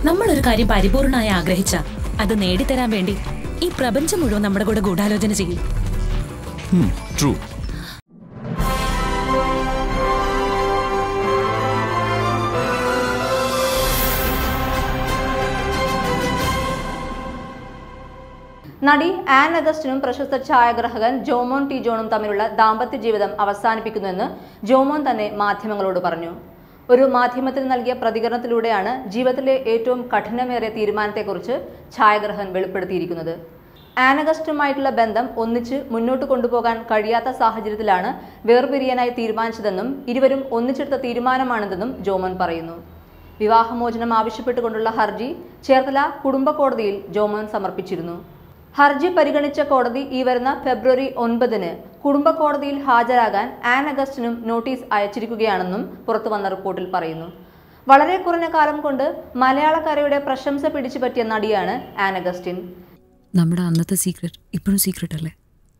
നമ്മളൊരു കാര്യം പരിപൂർണമായി ആഗ്രഹിച്ച അത് നേടിത്തരാൻ വേണ്ടി ഈ പ്രപഞ്ചം മുഴുവൻ നമ്മുടെ കൂടെ ഗൂഢാലോചന ചെയ്യും ട്രൂ നടി ആൻ അഗസ്റ്റിനും പ്രശസ്ത ഛായാഗ്രഹകൻ ജോമോൻ ടി ജോണും തമ്മിലുള്ള ദാമ്പത്യ ജീവിതം അവസാനിപ്പിക്കുന്നുവെന്ന് ജോമോൻ തന്നെ മാധ്യമങ്ങളോട് പറഞ്ഞു ഒരു മാധ്യമത്തിന് നൽകിയ പ്രതികരണത്തിലൂടെയാണ് ജീവിതത്തിലെ ഏറ്റവും കഠിനമേറിയ തീരുമാനത്തെക്കുറിച്ച് ഛായാഗ്രഹൻ വെളിപ്പെടുത്തിയിരിക്കുന്നത് ആനഗസ്റ്റുമായിട്ടുള്ള ബന്ധം ഒന്നിച്ച് മുന്നോട്ട് കൊണ്ടുപോകാൻ കഴിയാത്ത സാഹചര്യത്തിലാണ് വേർപിരിയാനായി തീരുമാനിച്ചതെന്നും ഇരുവരും ഒന്നിച്ചെടുത്ത തീരുമാനമാണിതെന്നും ജോമോൻ പറയുന്നു വിവാഹമോചനം ആവശ്യപ്പെട്ടുകൊണ്ടുള്ള ഹർജി ചേർത്തല കുടുംബ കോടതിയിൽ ജോമോൻ സമർപ്പിച്ചിരുന്നു ഹർജി പരിഗണിച്ച കോടതി ഈ വരുന്ന ഫെബ്രുവരി ഒൻപതിന് കുടുംബ കോടതിയിൽ ഹാജരാകാൻ ആൻ അഗസ്റ്റിനും നോട്ടീസ് അയച്ചിരിക്കുകയാണെന്നും പുറത്തുവന്ന റിപ്പോർട്ടിൽ പറയുന്നു വളരെ കുറഞ്ഞ കാലം കൊണ്ട് മലയാളക്കരയുടെ പ്രശംസ പിടിച്ചുപറ്റിയ നടിയാണ് ആൻ അഗസ്റ്റിൻ നമ്മുടെ അന്നത്തെ സീക്രട്ട് ഇപ്പോഴും സീക്രട്ട് അല്ലേ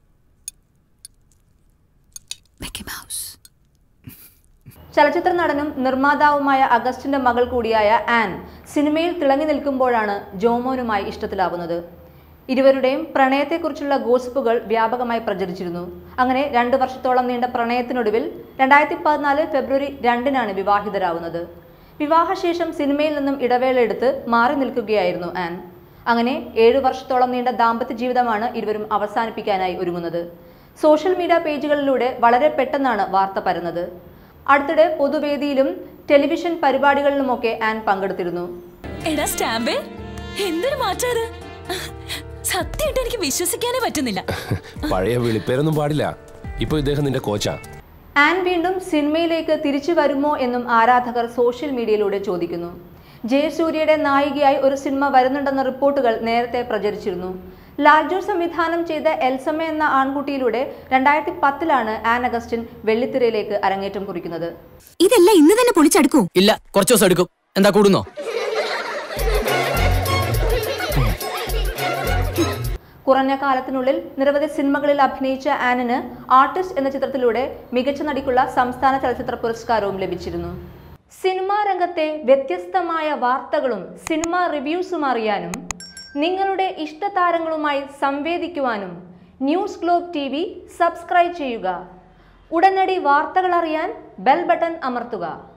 മിക്കി മൗസ് ചലച്ചിത്ര നടനും നിർമ്മാതാവുമായ അഗസ്റ്റിന്റെ മകൾ കൂടിയായ ആൻ സിനിമയിൽ തിളങ്ങി നിൽക്കുമ്പോഴാണ് ജോമോനുമായി ഇഷ്ടത്തിലാവുന്നത് ഇരുവരുടെയും പ്രണയത്തെക്കുറിച്ചുള്ള ഗോസിപ്പുകൾ വ്യാപകമായി പ്രചരിച്ചിരുന്നു അങ്ങനെ രണ്ട് വർഷത്തോളം നീണ്ട പ്രണയത്തിനൊടുവിൽ രണ്ടായിരത്തി പതിനാല് ഫെബ്രുവരി രണ്ടിനാണ് വിവാഹിതരാവുന്നത് വിവാഹശേഷം സിനിമയിൽ നിന്നും ഇടവേള എടുത്ത് മാറി നിൽക്കുകയായിരുന്നു ആൻ അങ്ങനെ ഏഴു വർഷത്തോളം നീണ്ട ദാമ്പത്യ ജീവിതമാണ് ഇരുവരും അവസാനിപ്പിക്കാനായി ഒരുങ്ങുന്നത് സോഷ്യൽ മീഡിയ പേജുകളിലൂടെ വളരെ പെട്ടെന്നാണ് വാർത്ത പരന്നത് അടുത്തിടെ പൊതുവേദിയിലും ടെലിവിഷൻ പരിപാടികളിലുമൊക്കെ ആൻ പങ്കെടുത്തിരുന്നു എടാ സ്റ്റാമ്പേ എന്തൊരു മാറ്റാത് സത്യമായിട്ട് എനിക്ക് വിശ്വസിക്കാനേ പറ്റുന്നില്ല പഴയ വിളിപ്പേരൊന്നും പാടില്ല ഇപ്പൊ ഇദ്ദേഹം നിന്റെ കോച്ചാ ആൻ വീണ്ടും സിനിമയിലേക്ക് തിരിച്ചു വരുമോ എന്നും ആരാധകർ സോഷ്യൽ മീഡിയയിലൂടെ ചോദിക്കുന്നു ജയസൂര്യയുടെ നായികയായി ഒരു സിനിമ വരുന്നുണ്ടെന്ന റിപ്പോർട്ടുകൾ നേരത്തെ പ്രചരിച്ചിരുന്നു ലാൽജോ സംവിധാനം ചെയ്ത എൽസമ്മ എന്ന ആൺകുട്ടിയിലൂടെ രണ്ടായിരത്തി പത്തിലാണ് ആൻ അഗസ്റ്റിൻ വെള്ളിത്തിരയിലേക്ക് അരങ്ങേറ്റം കുറിക്കുന്നത് ഇതെല്ലാം ഇന്ന് തന്നെ പൊളിച്ചെടുക്കൂ ഇല്ല കുറച്ച് ദിവസം എടുക്കും എന്താ കൂടുന്നോ കുറഞ്ഞ കാലത്തിനുള്ളിൽ നിരവധി സിനിമകളിൽ അഭിനയിച്ച ആനിന് ആർട്ടിസ്റ്റ് എന്ന ചിത്രത്തിലൂടെ മികച്ച നടിക്കുള്ള സംസ്ഥാന ചലച്ചിത്ര പുരസ്കാരവും ലഭിച്ചിരുന്നു സിനിമാ രംഗത്തെ വ്യത്യസ്തമായ വാർത്തകളും സിനിമാ റിവ്യൂസും അറിയാനും നിങ്ങളുടെ ഇഷ്ടതാരങ്ങളുമായി സംവേദിക്കുവാനും News Globe T V subscribe ചെയ്യുക ഉടനടി വാർത്തകൾ അറിയാൻ ബെൽ ബട്ടൺ അമർത്തുക